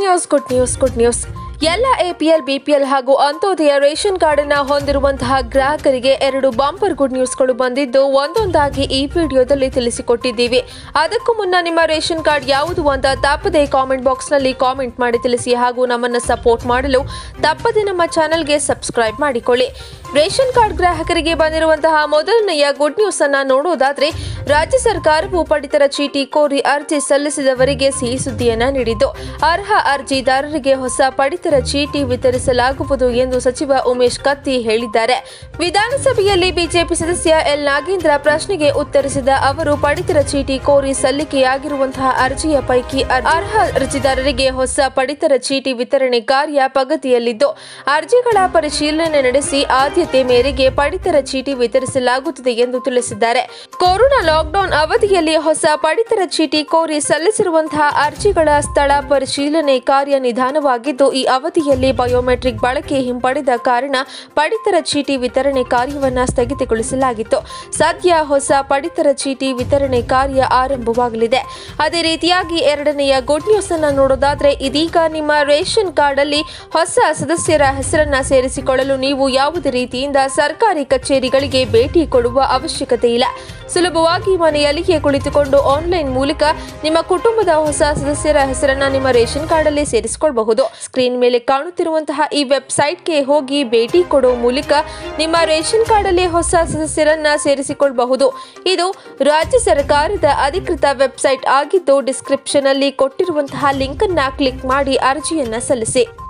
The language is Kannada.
news good news good news ಎಲ್ಲ ಎಪಿಎಲ್ ಬಿಪಿಎಲ್ ಹಾಗೂ ಅಂತ್ಯೋದಯ ರೇಷನ್ ಕಾರ್ಡ್ ಅನ್ನ ಹೊಂದಿರುವಂತಹ ಗ್ರಾಹಕರಿಗೆ ಎರಡು ಬಾಂಪರ್ ಗುಡ್ ನ್ಯೂಸ್ಗಳು ಬಂದಿದ್ದು ಒಂದೊಂದಾಗಿ ಈ ವಿಡಿಯೋದಲ್ಲಿ ತಿಳಿಸಿಕೊಟ್ಟಿದ್ದೀವಿ ಅದಕ್ಕೂ ಮುನ್ನ ನಿಮ್ಮ ರೇಷನ್ ಕಾರ್ಡ್ ಯಾವುದು ಅಂತ ತಪ್ಪದೆ ಕಾಮೆಂಟ್ ಬಾಕ್ಸ್ನಲ್ಲಿ ಕಾಮೆಂಟ್ ಮಾಡಿ ತಿಳಿಸಿ ಹಾಗೂ ನಮ್ಮನ್ನು ಸಪೋರ್ಟ್ ಮಾಡಲು ತಪ್ಪದೆ ನಮ್ಮ ಚಾನೆಲ್ಗೆ ಸಬ್ಸ್ಕ್ರೈಬ್ ಮಾಡಿಕೊಳ್ಳಿ ರೇಷನ್ ಕಾರ್ಡ್ ಗ್ರಾಹಕರಿಗೆ ಬಂದಿರುವಂತಹ ಮೊದಲನೆಯ ಗುಡ್ ನ್ಯೂಸ್ ಅನ್ನ ನೋಡುವುದಾದ್ರೆ ರಾಜ್ಯ ಸರ್ಕಾರವು ಪಡಿತರ ಚೀಟಿ ಕೋರಿ ಅರ್ಜಿ ಸಲ್ಲಿಸಿದವರಿಗೆ ಸಿಹಿ ಸುದ್ದಿಯನ್ನ ನೀಡಿದ್ದು ಅರ್ಹ ಅರ್ಜಿದಾರರಿಗೆ ಹೊಸ ಪಡಿತರ ಚೀಟಿ ವಿತರಿಸಲಾಗುವುದು ಎಂದು ಸಚಿವ ಉಮೇಶ್ ಕತ್ತಿ ಹೇಳಿದ್ದಾರೆ ವಿಧಾನಸಭೆಯಲ್ಲಿ ಬಿಜೆಪಿ ಸದಸ್ಯ ಎಲ್ ನಾಗೇಂದ್ರ ಪ್ರಶ್ನೆಗೆ ಉತ್ತರಿಸಿದ ಅವರು ಪಡಿತರ ಚೀಟಿ ಕೋರಿ ಸಲ್ಲಿಕೆಯಾಗಿರುವಂತಹ ಅರ್ಜಿಯ ಪೈಕಿ ಅರ್- ಅರ್ಹ ಅರ್ಜಿದಾರರಿಗೆ ಹೊಸ ಪಡಿತರ ಚೀಟಿ ವಿತರಣೆ ಕಾರ್ಯ ಪ್ರಗತಿಯಲ್ಲಿದ್ದು ಅರ್ಜಿಗಳ ಪರಿಶೀಲನೆ ನಡೆಸಿ ಆದ್ಯತೆ ಮೇರೆಗೆ ಪಡಿತರ ಚೀಟಿ ವಿತರಿಸಲಾಗುತ್ತದೆ ಎಂದು ತಿಳಿಸಿದ್ದಾರೆ ಕೊರೋನಾ ಲಾಕ್ಡೌನ್ ಅವಧಿಯಲ್ಲಿ ಹೊಸ ಪಡಿತರ ಚೀಟಿ ಕೋರಿ ಸಲ್ಲಿಸಿರುವಂತಹ ಅರ್ಜಿಗಳ ಸ್ಥಳ ಪರಿಶೀಲನೆ ಕಾರ್ಯ ನಿಧಾನವಾಗಿದ್ದು ಈ ಅವಧಿಯಲ್ಲಿ ಬಯೋಮೆಟ್ರಿಕ್ ಬಳಕೆ ಹಿಂಪಡೆದ ಕಾರಣ ಪಡಿತರ ಚೀಟಿ ವಿತರಣೆ ಕಾರ್ಯವನ್ನ ಸ್ಥಗಿತಗೊಳಿಸಲಾಗಿತ್ತು ಸದ್ಯ ಹೊಸ ಪಡಿತರ ಚೀಟಿ ವಿತರಣೆ ಕಾರ್ಯ ಆರಂಭವಾಗಲಿದೆ ಅದೇ ರೀತಿಯಾಗಿ ಎರಡನೆಯ ಗುಡ್ ನ್ಯೂಸ್ ಅನ್ನ ನೋಡೋದಾದ್ರೆ ಇದೀಗ ನಿಮ್ಮ ರೇಷನ್ ಕಾರ್ಡ್ ಅಲ್ಲಿ ಹೊಸ ಸದಸ್ಯರ ಹೆಸರನ್ನ ಸೇರಿಸಿಕೊಳ್ಳಲು ನೀವು ಯಾವುದೇ ರೀತಿಯಿಂದ ಸರ್ಕಾರಿ ಕಚೇರಿಗಳಿಗೆ ಭೇಟಿ ಕೊಡುವ ಅವಶ್ಯಕತೆ ಇಲ್ಲ ಸುಲಭವಾಗಿ ಮನೆಯಲ್ಲಿಯೇ ಕುಳಿತುಕೊಂಡು ಆನ್ಲೈನ್ ಮೂಲಕ ನಿಮ್ಮ ಕುಟುಂಬದ ಹೊಸ ಸದಸ್ಯರ ಹೆಸರನ್ನ ನಿಮ್ಮ ರೇಷನ್ ಕಾರ್ಡ್ ಅಲ್ಲಿ ಸೇರಿಸಿಕೊಳ್ಳಬಹುದು ಸ್ಕ್ರೀನ್ ಮೇಲೆ ಕಾಣುತ್ತಿರುವಂತಹ ಈ ವೆಬ್ಸೈಟ್ಗೆ ಹೋಗಿ ಭೇಟಿ ಕೊಡುವ ಮೂಲಕ ನಿಮ್ಮ ರೇಷನ್ ಕಾರ್ಡ್ ಅಲ್ಲಿ ಹೊಸ ಸದಸ್ಯರನ್ನ ಸೇರಿಸಿಕೊಳ್ಳಬಹುದು ಇದು ರಾಜ್ಯ ಸರ್ಕಾರದ ಅಧಿಕೃತ ವೆಬ್ಸೈಟ್ ಆಗಿದ್ದು ಡಿಸ್ಕ್ರಿಪ್ಷನ್ ಅಲ್ಲಿ ಕೊಟ್ಟಿರುವಂತಹ ಲಿಂಕ್ ಅನ್ನ ಕ್ಲಿಕ್ ಮಾಡಿ ಅರ್ಜಿಯನ್ನ ಸಲ್ಲಿಸಿ